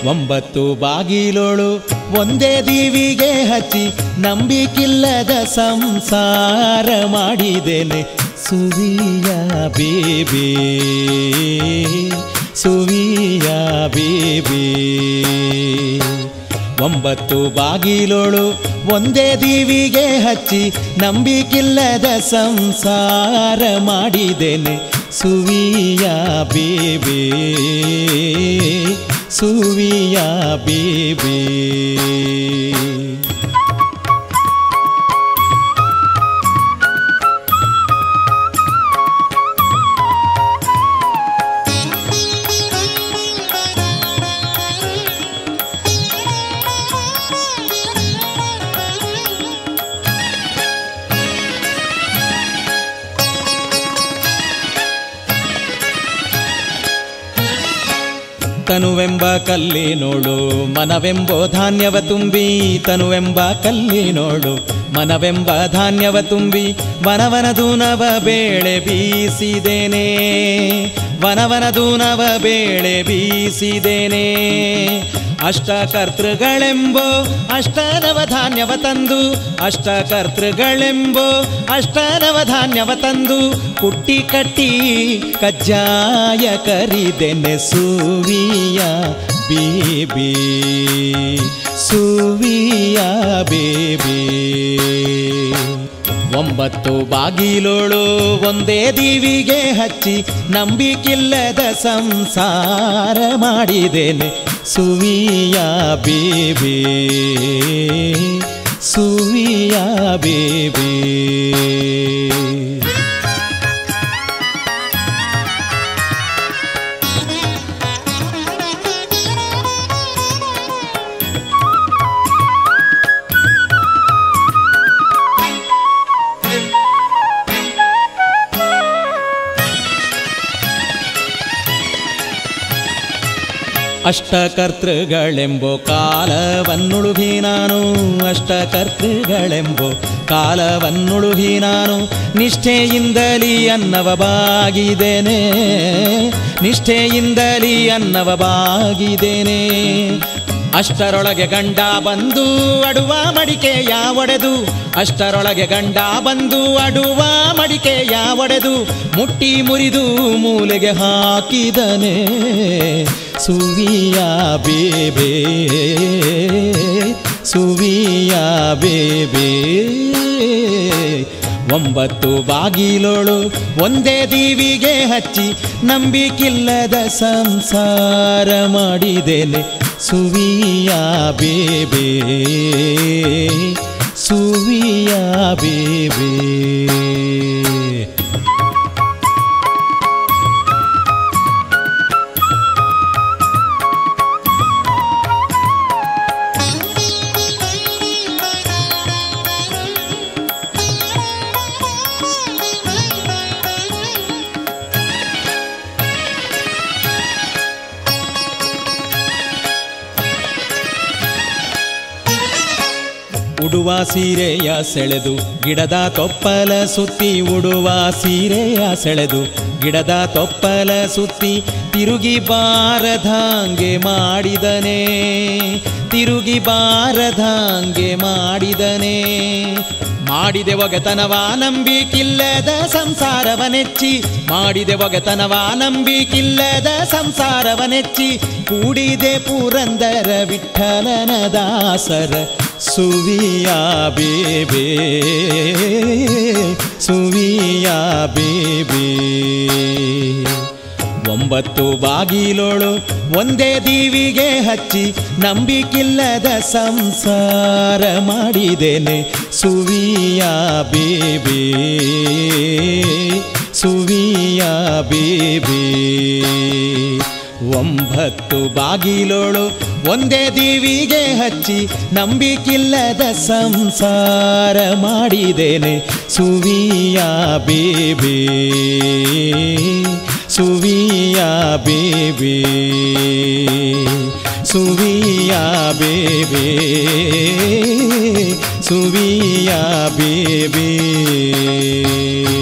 ಒಂಬತ್ತು ಬಾಗಿಲೋಳು ಒಂದೇ ದೀವಿಗೆ ಹಚ್ಚಿ ನಂಬಿಕಿಲ್ಲದ ಸಂಸಾರ ಮಾಡಿದ್ದೇನೆ ಸುವಿಯ ಬೇಬಿ ಸುವಿಯ ಬೇಬಿ ಒಂಬತ್ತು ಬಾಗಿಲೋಳು ಒಂದೇ ದೀವಿಗೆ ಹಚ್ಚಿ ನಂಬಿಕಿಲ್ಲದ ಸಂಸಾರ ಮಾಡಿದ್ದೇನೆ ಸುವಿಯ ಬೇಬಿ ಸುವಿಯ ಬೇಬಿ ತನುವೆಂಬ ಕಲ್ಲಿನೋಳು ಮನವೆಂಬೋ ಧಾನ್ಯವ ತುಂಬಿ ತನುವೆಂಬ ಕಲ್ಲಿನೋಳು ಮನವೆಂಬ ಧಾನ್ಯವ ತುಂಬಿ ವನವನ ದೂನವ ಬೇಳೆ ಬೀಸಿದೇನೆ ವನವನ ದೂನವ ಬೇಳೆ ಬೀಸಿದೇನೆ ಅಷ್ಟಕರ್ತೃಗಳೆಂಬೋ ಅಷ್ಟನವ ಧಾನ್ಯವ ತಂದು ಅಷ್ಟಕರ್ತೃಗಳೆಂಬೋ ಅಷ್ಟನವ ಧಾನ್ಯವ ತಂದು ಕುಟ್ಟಿ ಕಟ್ಟಿ ಕಜ್ಜಾಯ ಕರಿದೆನೆ ಸುವಿಯ ಬೇಬಿ ಸುವಿಯ ಬೇಬಿ ಒಂಬತ್ತು ಬಾಗಿಲೋಳು ಒಂದೇ ದೀವಿಗೆ ಹಚ್ಚಿ ನಂಬಿಕಿಲ್ಲದ ಸಂಸಾರ ಮಾಡಿದ್ದೇನೆ ಸುವಿಯ ಬೇಬಿ ಸುವಿಯ ಬೇಬಿ ಅಷ್ಟಕರ್ತೃಗಳೆಂಬೋ ಕಾಲವನ್ನುಳುಗಿ ನಾನು ಅಷ್ಟಕರ್ತೃಗಳೆಂಬೋ ಕಾಲವನ್ನುಳುಗಿ ನಾನು ನಿಷ್ಠೆಯಿಂದಲಿ ಅನ್ನವ ಬಾಗಿದ್ದೇನೆ ನಿಷ್ಠೆಯಿಂದಲಿ ಅನ್ನವ ಬಾಗಿದ್ದೇನೆ ಅಷ್ಟರೊಳಗೆ ಗಂಡ ಬಂದು ಅಡುವ ಮಡಿಕೆಯ ಒಡೆದು ಅಷ್ಟರೊಳಗೆ ಗಂಡ ಬಂದು ಅಡುವ ಮಡಿಕೆಯ ಒಡೆದು ಮುಟ್ಟಿ ಮುರಿದು ಮೂಲೆಗೆ ಹಾಕಿದನೆ ಸುವಿಯ ಬೇಬೆ ಸುವಿಯ ಬೇಬೆ ಒಂಬತ್ತು ಬಾಗಿಲೋಳು ಒಂದೇ ದೀವಿಗೆ ಹಚ್ಚಿ ನಂಬಿಕಿಲ್ಲದ ಸಂಸಾರ ಮಾಡಿದ್ದೇನೆ ಸುವಿಯ ಬೇಬೆ ಸುವಿಯ ಬೇಬೆ ಉಡುವ ಸೀರೆಯ ಸೆಳೆದು ಗಿಡದ ತೊಪ್ಪಲ ಸುತ್ತಿ ಉಡುವ ಸೀರೆಯ ಸೆಳೆದು ಗಿಡದ ತೊಪ್ಪಲ ಸುತ್ತಿ ತಿರುಗಿ ಬಾರದಾಂಗೆ ಮಾಡಿದನೆ ತಿರುಗಿ ಬಾರದಾಂಗೆ ಮಾಡಿದನೆ ಮಾಡಿದೆ ಒಗೆತನವ ನಂಬಿಕಿಲ್ಲದ ಸಂಸಾರವ ನೆಚ್ಚಿ ಮಾಡಿದೆ ಒಗೆತನವ ನಂಬಿಕಿಲ್ಲದ ಸಂಸಾರವ ನೆಚ್ಚಿ ಕೂಡಿದೆ ಪುರಂದರ ವಿಠಲನ ದಾಸರ ಸುವಿಯ ಬೇಬೆ ಸುವಿಯ ಬೇಬೆ ಒಂಬತ್ತು ಬಾಗಿಲೋಳು ಒಂದೇ ದೀವಿಗೆ ಹಚ್ಚಿ ನಂಬಿಕಿಲ್ಲದ ಸಂಸಾರ ಮಾಡಿದ್ದೇನೆ ಸುವಿಯ ಬೇಬೆ ಸುವಿಯ ಬೇಬೆ ಒಂಬತ್ತು ಬಾಗಿಲೋಳು ಒಂದೇ ದೀವಿಗೆ ಹಚ್ಚಿ ನಂಬಿಕಿಲ್ಲದ ಸಂಸಾರ ಮಾಡಿದ್ದೇನೆ ಸುವಿಯ ಬೇಬೆ ಸುವಿಯ ಬೇಬೆ ಸುವಿಯ ಬೇಬೆ ಸುವಿಯ ಬೇಬೆ